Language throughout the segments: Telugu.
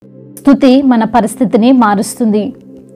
స్థుతి మన పరిస్థితిని మారుస్తుంది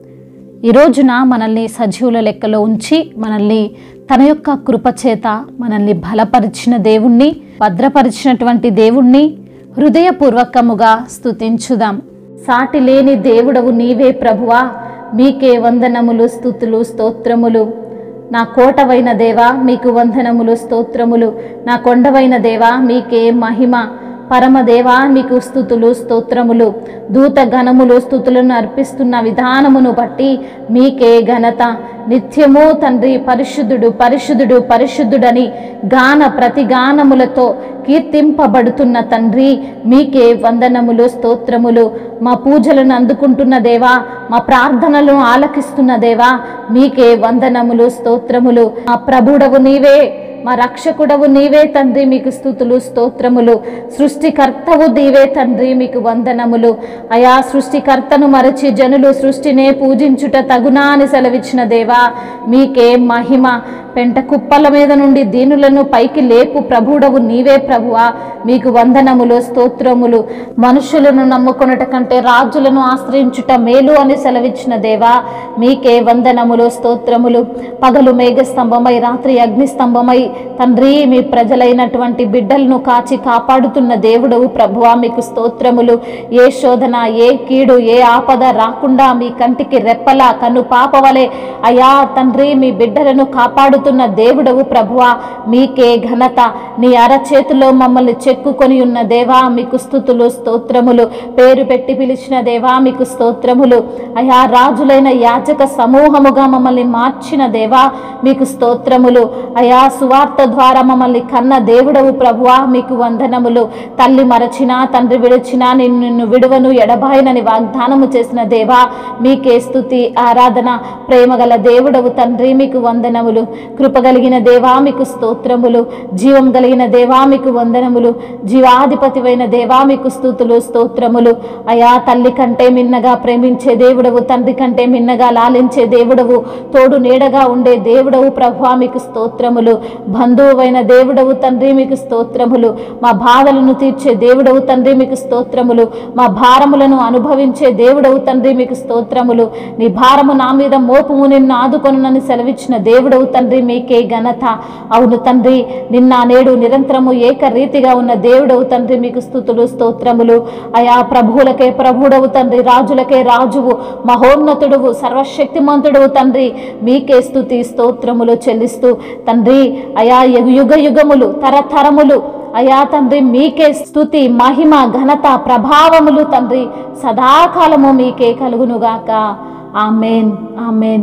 ఈ రోజున మనల్ని సజీవుల లెక్కలో ఉంచి మనల్ని తన యొక్క కృపచేత మనల్ని బలపరిచిన దేవుణ్ణి భద్రపరిచినటువంటి దేవుణ్ణి హృదయపూర్వకముగా స్తుతించుదాం సాటి లేని దేవుడవు నీవే ప్రభువా మీకే వందనములు స్థుతులు స్తోత్రములు నా కోటవైన దేవా మీకు వందనములు స్తోత్రములు నా కొండవైన దేవా మీకే మహిమ పరమదేవా మీకు స్థుతులు స్తోత్రములు దూత గణములు స్థుతులను అర్పిస్తున్న విధానమును బట్టి మీకే ఘనత నిత్యము తండ్రి పరిశుద్ధుడు పరిశుద్ధుడు పరిశుద్ధుడని గాన ప్రతిగానములతో కీర్తింపబడుతున్న తండ్రి మీకే వందనములు స్తోత్రములు మా పూజలను అందుకుంటున్న దేవా మా ప్రార్థనలను ఆలకిస్తున్న దేవా మీకే వందనములు స్తోత్రములు మా ప్రభుడవు నీవే మా రక్షకుడవు నీవే తండ్రి మీకు స్థుతులు స్తోత్రములు సృష్టికర్తవు నీవే తండ్రి మీకు వందనములు అయా సృష్టికర్తను మరచి జనులు సృష్టినే పూజించుట తగునా అని సెలవిచ్చిన దేవా మీకే మహిమ పెంట కుప్పల మీద నుండి దీనులను పైకి లేపు ప్రభుడవు నీవే ప్రభువా మీకు వందనములు స్తోత్రములు మనుషులను నమ్ముకొనుట కంటే రాజులను ఆశ్రయించుట మేలు అని సెలవిచ్చిన దేవా మీకే వందనములు స్తోత్రములు పగలు మేఘస్తంభమై రాత్రి అగ్నిస్తంభమై తండ్రి మీ ప్రజలైనటువంటి బిడ్డలను కాచి కాపాడుతున్న దేవుడవు ప్రభువా మీకు స్తోత్రములు ఏ శోధన ఏ కీడు ఏ ఆపద రాకుండా మీ కంటికి రెప్పల కను పాపవలే అయా తండ్రి మీ బిడ్డలను కాపాడుతున్న దేవుడవు ప్రభువా మీకే ఘనత నీ అరచేతిలో మమ్మల్ని చెక్కుకొని ఉన్న దేవా మీకు స్థుతులు స్తోత్రములు పేరు పెట్టి పిలిచిన దేవా మీకు స్తోత్రములు అయా రాజులైన యాచక సమూహముగా మమ్మల్ని మార్చిన దేవా మీకు స్తోత్రములు అయా సువార్త ద్వారా మమ్మల్ని కన్న దేవుడవు ప్రభువా మీకు వందనములు తల్లి మరచినా తండ్రి విడిచినా నిన్ను నిన్ను విడువను ఎడబాయనని వాగ్దానము చేసిన దేవా మీకే స్థుతి ఆరాధన ప్రేమగల దేవుడవు తండ్రి మీకు వందనములు కృపగలిగిన దేవా మీకు స్తోత్రములు జీవం కలిగిన దేవా మీకు వందనములు జీవాధిపతివైన దేవా మీకు స్థుతులు స్తోత్రములు అయా తల్లి కంటే మిన్నగా ప్రేమించే దేవుడవు తండ్రి కంటే మిన్నగా లాలించే దేవుడవు తోడు నీడగా ఉండే దేవుడవు ప్రభువా మీకు స్తోత్రములు బంధువువైన దేవుడవు తండ్రి మీకు స్తోత్రములు మా బాధలను తీర్చే దేవుడవు తండ్రి మీకు స్తోత్రములు మా భారములను అనుభవించే దేవుడవు తండ్రి మీకు స్తోత్రములు నీ భారము నా మీద మోపుము నిన్ను ఆదుకొనునని సెలవిచ్చిన దేవుడవు తండ్రి మీకే ఘనత అవును తండ్రి నిన్న నేడు నిరంతరము ఏకరీతిగా ఉన్న దేవుడవు తండ్రి మీకు స్థుతులు స్తోత్రములు అయా ప్రభువులకే ప్రభుడవు తండ్రి రాజులకే రాజువు మహోన్నతుడువు సర్వశక్తిమంతుడువు తండ్రి మీకే స్థుతి స్తోత్రములు చెల్లిస్తూ తండ్రి అయా యుగ యుగ యుగములు తరతరములు అయా తండ్రి మీకే స్థుతి మహిమ ఘనత ప్రభావములు తండ్రి సదాకాలము మీకే కలుగునుగాక ఆమెన్ ఆమెన్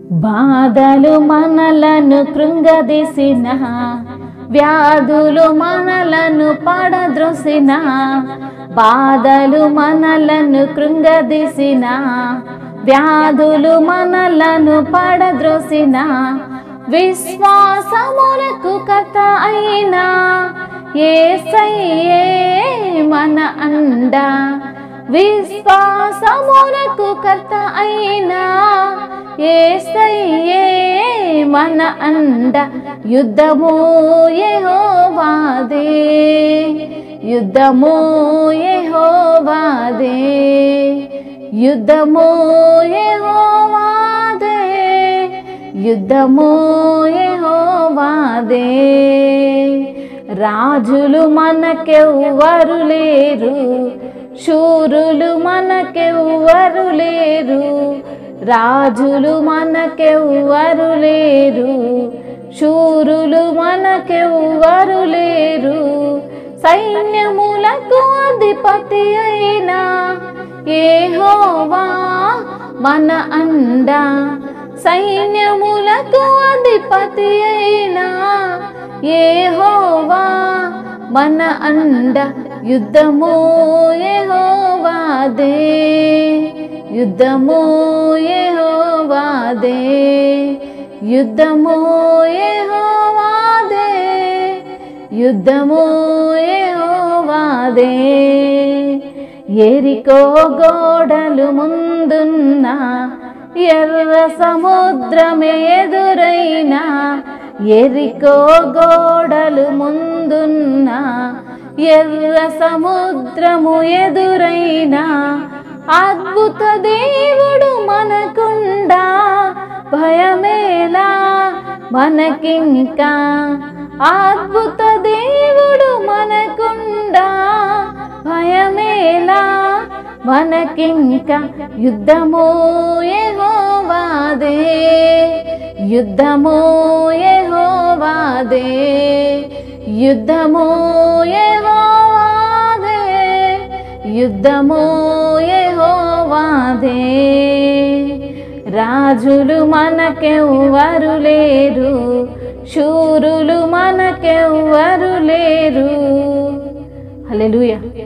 బాధలు మనలను కృంగదీసిన వ్యాధులు మనలను పడద్రోసిన బాధలు మనలను కృంగదీసిన వ్యాధులు మనలను పడద్రోసిన విశ్వాసములకు కథ అయినా ఏసయ్యే మన అండ విశ్వాసములకు కర్త అయినా ఏసయ్యే మన అండ యుద్ధము యెహోవాదే యుద్ధము యెహోవాదే యుద్ధము యెహోవాదే యుద్ధము యెహోవాదే రాజులు మనకెవ్వరు లేరు శూరులు మనకెవ్వరు లేరు రాజులు మనకెవ్వరు లేరు శూరులు మనకెవ్వరు లేరు సైన్యములకు అధిపతి అయినా ఏహోవా మన అండ సైన్యములకు అధిపతి అయినా ఏహోవా మన అండ యుద్ధము యెహోవాదే యుద్ధము యెహోవాదే యుద్ధము యెహోవాదే యుద్ధము యెహోవాదే ఎరికో గోడలు ముందున్నా ఎర్ర సముద్రమే ఎదురైనా ఎరికో గోడలు ముందున్నా ఎర్ర సముద్రము ఎదురైనా అద్భుత దేవుడు మనకుండా భయమేలా మనకింకా అద్భుత దేవుడు మనకుండా భయమేలా మనకింక యుద్ధమో యెహోవాదే యుద్ధమో యెహోవాదే యుద్ధమో యెహోవాదే యుద్ధమో యెహోవాదే రాజులు మనకెవ్వరు లేరు శూరులు మనకెవ్వరు లేరు హల్లెలూయా